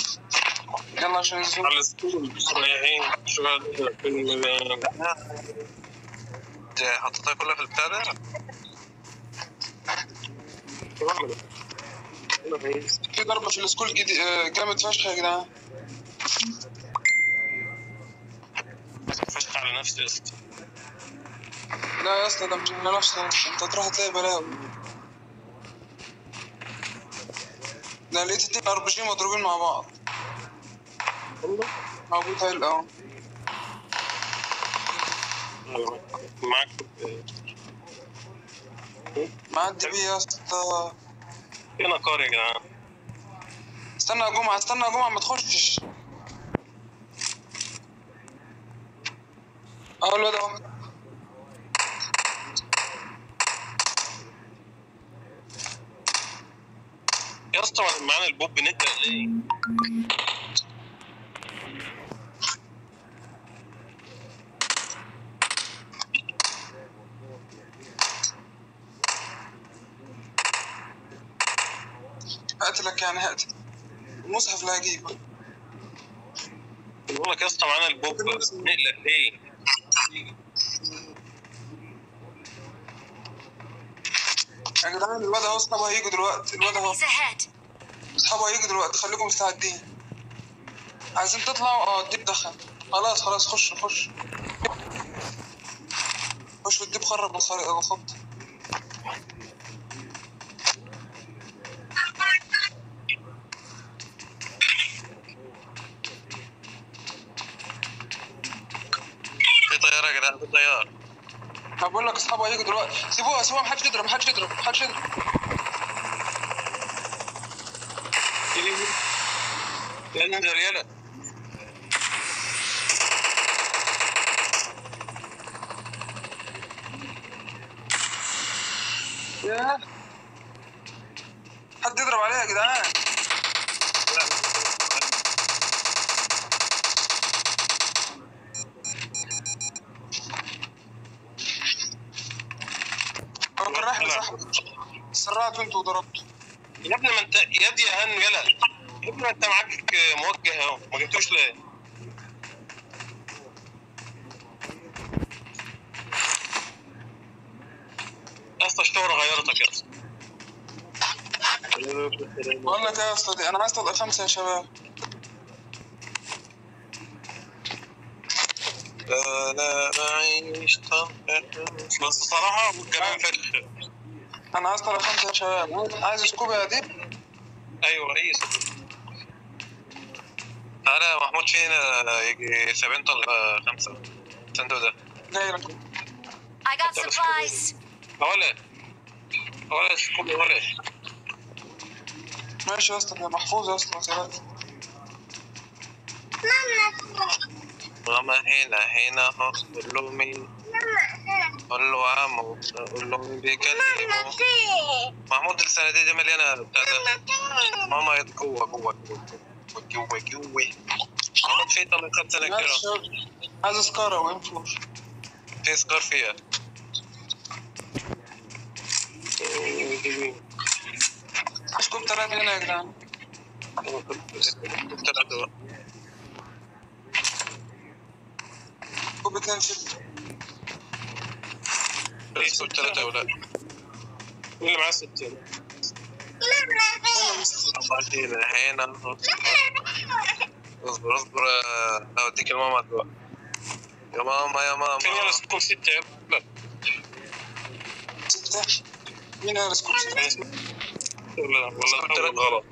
يلا عشان الزوم على السكول رايحين شغال فيلم انت حطيتها كلها في البتاع ده في ضربة في السكول جديد آه، جامد فشخ يا جدعان فشخ على نفسي يا اسطى لا يا اسطى ده مش على نفسه انت تروح تلاقي بلاوي ده لقيت اتنين ار بي جي مضروبين مع بعض موجود هاي اهو معاك معدي بيه يا اسطى فين قاري يا جدعان استنى يا جمعة استنى يا جمعة ما تخشش اهو الواد اهو يا اسطى معانا البوب نقدر ليه؟ هقتلك يعني هقتل المصحف لا هجيبه بقول لك يا اسطى معانا البوب نقلق ليه؟ يا جدعان الواد اهو اصحابه هيجوا دلوقتي الواد اهو Enemies ahead. اصحابه هيجوا دلوقتي خليكم مستعدين عايزين تطلعوا اه الديب دخل خلاص خلاص خش خش خش الديب خرب الخريطة الخط في طياره يا جدعان في طياره ما بقول لك اصحابه هيجوا دلوقتي سيبوها سيبوها محدش يضرب محدش يضرب محدش يضرب يلا انزل يلا ياه حد يضرب عليها يا جدعان هو كان رايح لصاحبه سرعت انتوا وضربته يا ابني ما انت يا ابني يا هن يلا يا ابني ما انت معاك موجه اهو ما جبتوش ليه؟ يا اسطى الشهرة غيرتك يا اسطى بقول لك ايه يا اسطى دي انا عايز تبقى خمسه يا شباب لا لا أعيش بس صراحة كمان فشخ انا عايز تبقى خمسه يا شباب عايز سكوب يا ديب ايوه رئيس تعالى يا محمود فين يجي 70 طلق آه، خمسة الصندوق ده جاي لك I got supplies. ولا ولا سكوب ولا ماشي يا اسطى ده محفوظ يا اسطى ما تقلقش. ماما هنا هنا اهو قول له مين قول له عمو قول له مين بيكلمه محمود الصناديق دي مليانة بتاع ده ماما جوه جوه جوه جوه جوه محمود في طلع خمسة ماشي كيلو يا اسطى. عايز سكارة وانفور في سكار فيها سكوب ثلاثة هنا يا جدعان ثلاثة بقى. سكوب اتنين ستة في سكار ثلاثة ولا اللي معاه 60 هنا هنا اهو اصبر اصبر آه، اوديك الماما دلوقتي يا ماما يا ماما فين يلا سكوب 6 يا لا ستة مين هذا سكوب ستة ولا ولا غلط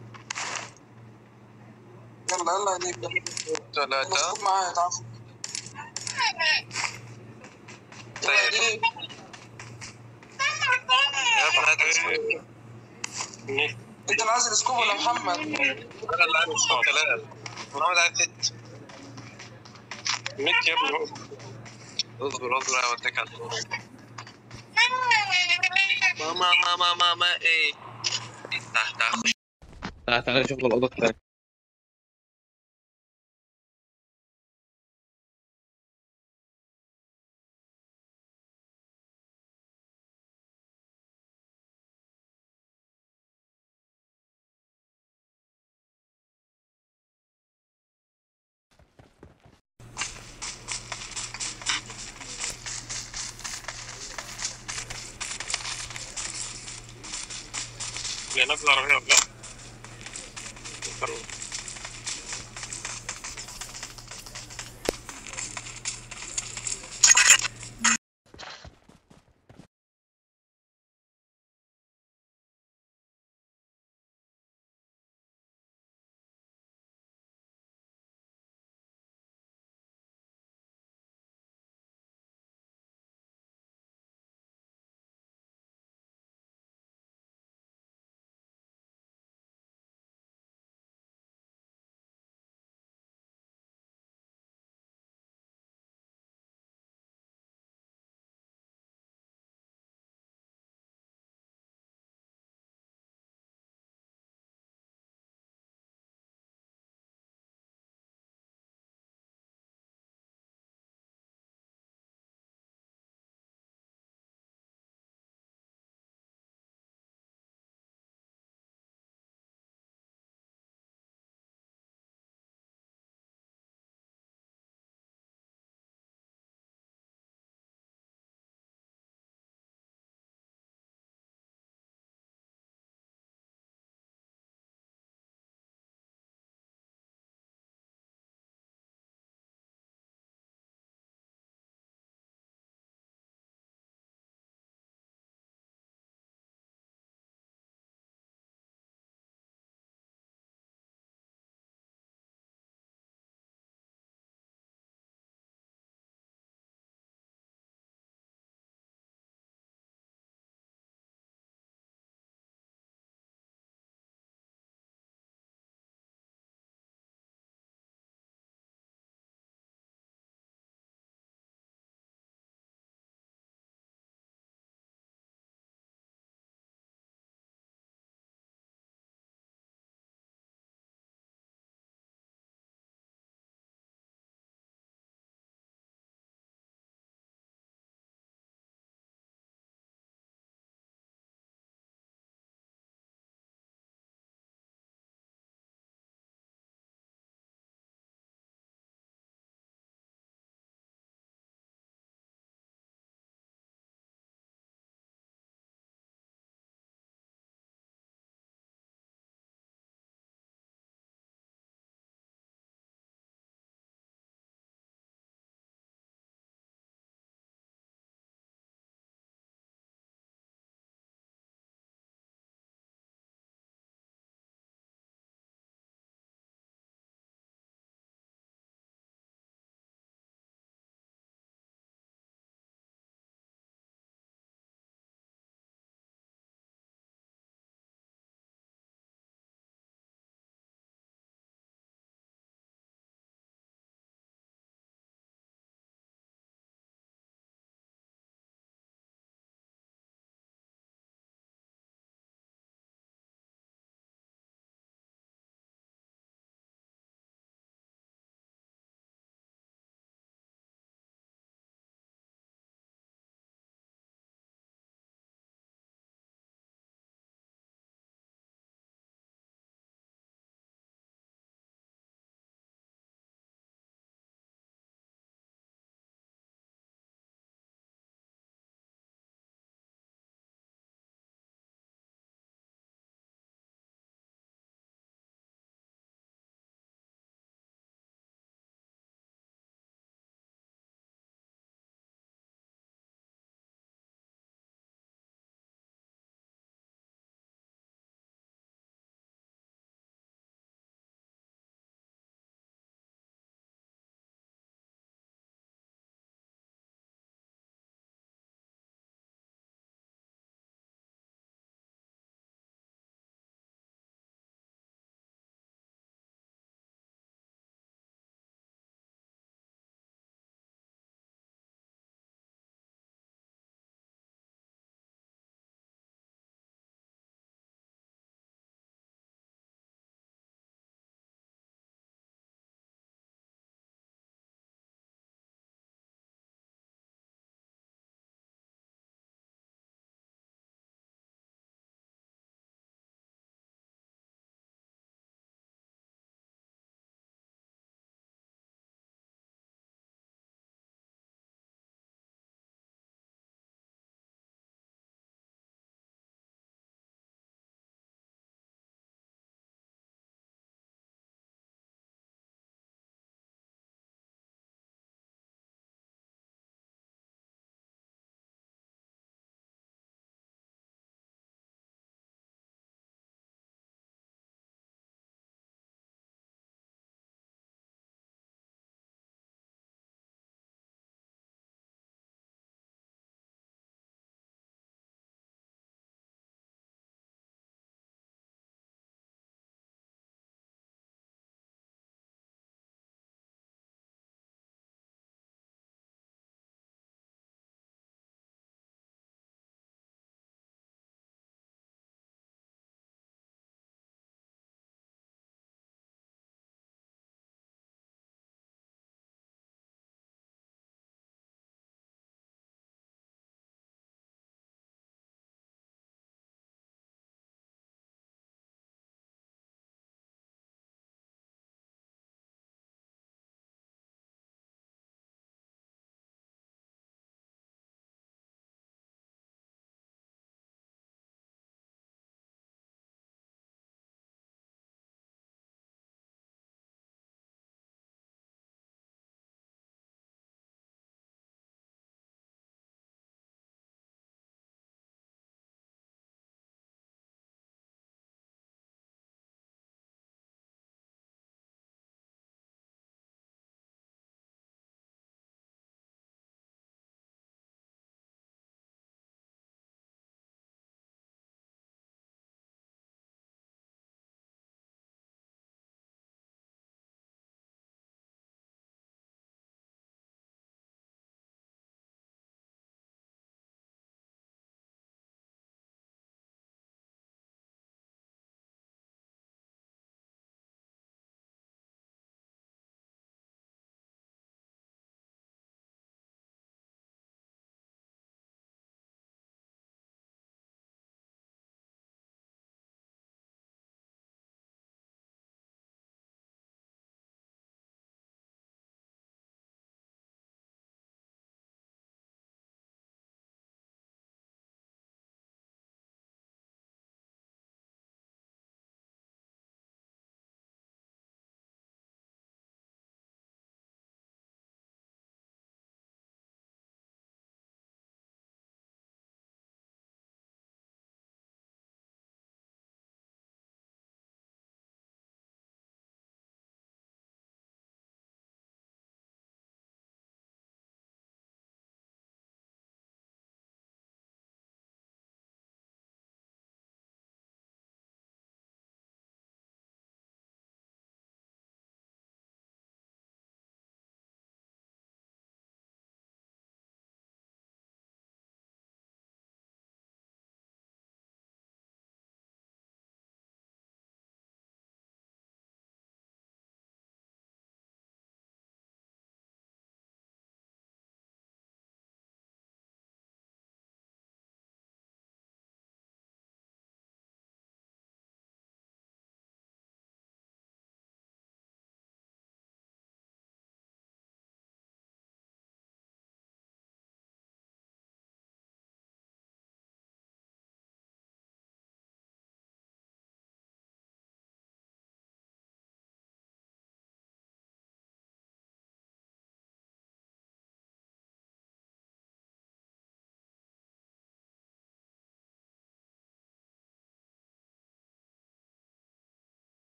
يلا يلا يا ديب يلا ثلاثة سكوب معايا تعال يلا يا ديب يا ابن هذا اسمه انت اللي عايز السكوب ولا محمد؟ انا اللي عايز اسمه ثلاثة محمد عايز ست ميت يا ابني اصبر اصبر اوديك على ماما ماما ماما ايه تعال تعال خش تعالى تعالى نشوف الأوضة التانية اللي هناك العربية ولا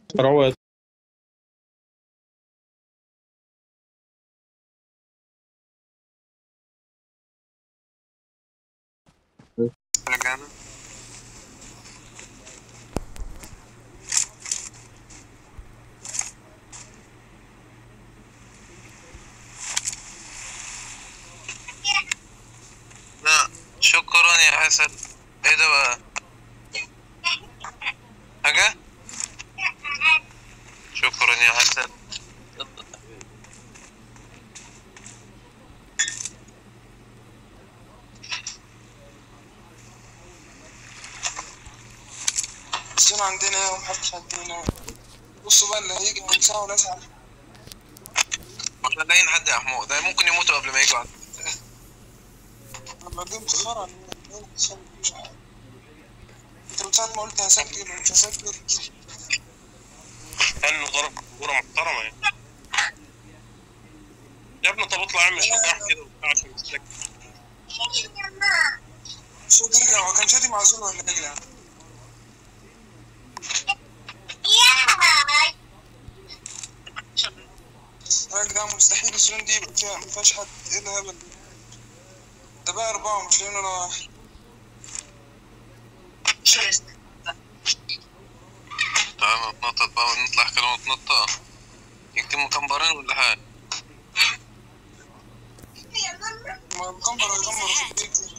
روت رجعنا لا شكرا يا حسن ايه ده بقى حاجة شكرا يا حسن الزون عندنا ومحدش عندنا بصوا بقى اللي هيجي من ساعة ونسعى مش لاقيين حد يا حمو ده ممكن يموتوا قبل ما يجوا عند- لما جه متأخرة مش عارف انت من ساعة ما قلت هسجل ومش هسجل كانه ضرب كوره محترمه يعني يا ابني طب اطلع اعمل شجاع كده وبتاع عشان تسلك شو ترجع هو كان شادي معزول ولا ايه يا جدعان؟ يا جدعان مستحيل الزون دي يبقى فيها مفيهاش حد ايه الهبل ده؟ ده بقى أربعة مش لاقيين ولا واحد تعالى نتنطط بقى ونطلع كده ونتنطط يكتب مكمبرين ولا حاجة ما القنبر هيدمر في البيت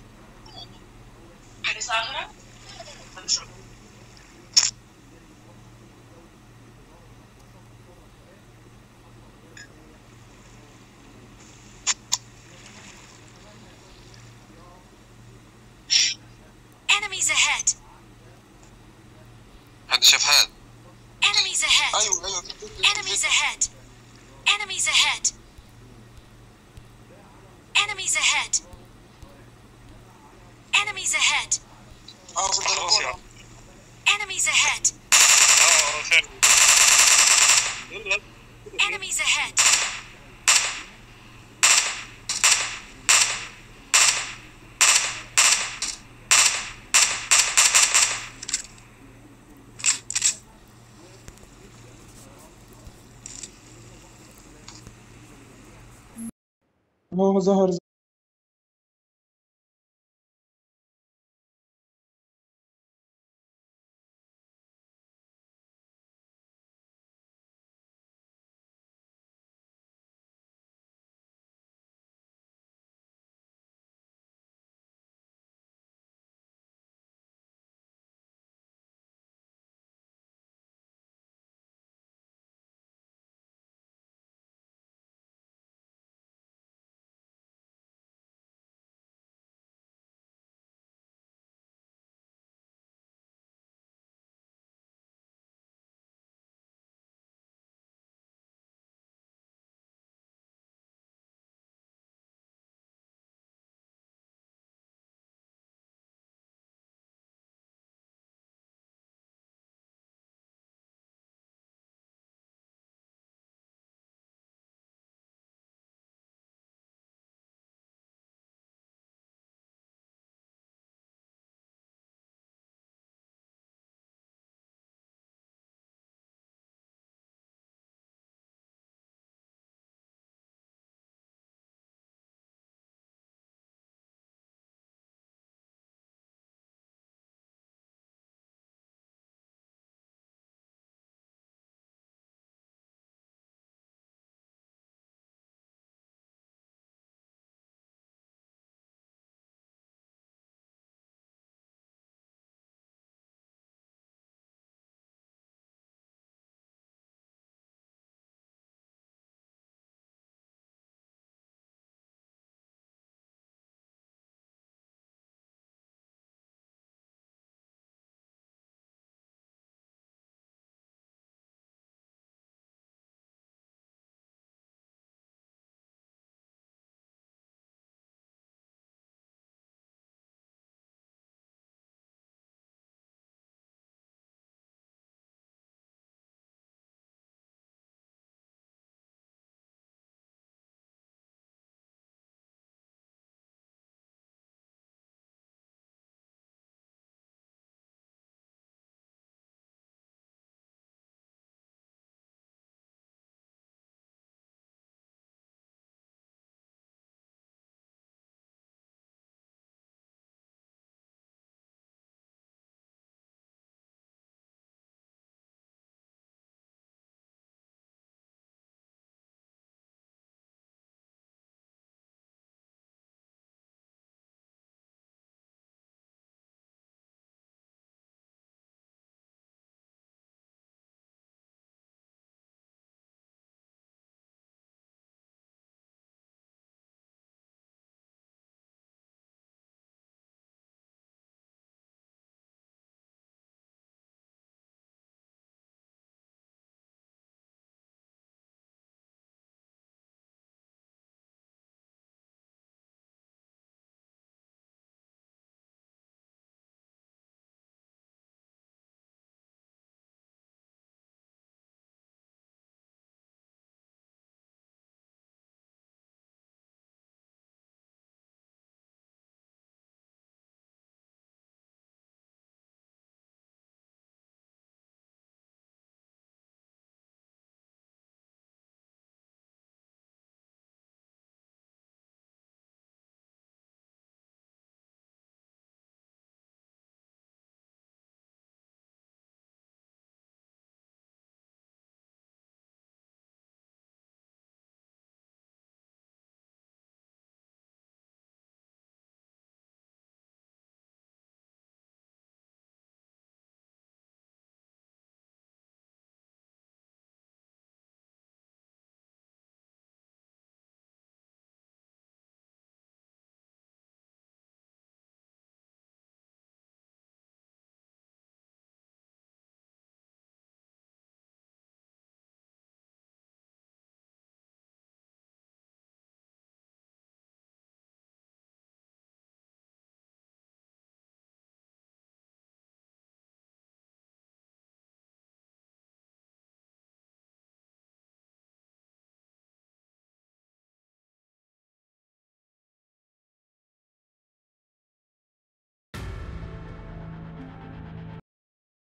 Enemies ahead. حد شاف هاد Enemies ahead. ايوه ايوه في البيت Enemies ahead. Enemies ahead. Enemies ahead. Enemies ahead. اه في خلاص يا البلكونة عم Enemies ahead. اه اه فعلا يلا Enemies ahead. هو ظهر